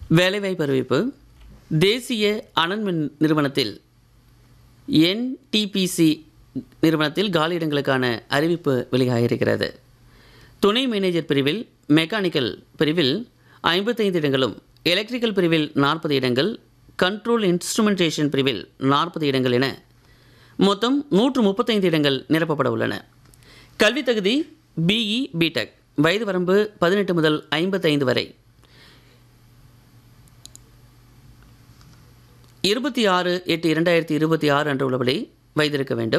வேலைவாய்ப்பு அறிவிப்பு தேசிய அனல்மின் நிறுவனத்தில் என்டிபிசி நிறுவனத்தில் காலியிடங்களுக்கான அறிவிப்பு வெளியாகியிருக்கிறது துணை மேனேஜர் பிரிவில் மெக்கானிக்கல் பிரிவில் ஐம்பத்தைந்து இடங்களும் எலக்ட்ரிக்கல் பிரிவில் நாற்பது இடங்கள் கண்ட்ரோல் இன்ஸ்ட்ருமெண்டேஷன் பிரிவில் நாற்பது இடங்கள் என மொத்தம் நூற்று முப்பத்தைந்து இடங்கள் நிரப்பப்பட உள்ளன கல்வித் தகுதி பிஇ பிடெக் வயது வரம்பு பதினெட்டு முதல் ஐம்பத்தைந்து வரை இருபத்தி ஆறு எட்டு இரண்டாயிரத்தி இருபத்தி ஆறு அன்று உள்ளபடி வைத்திருக்க வேண்டும்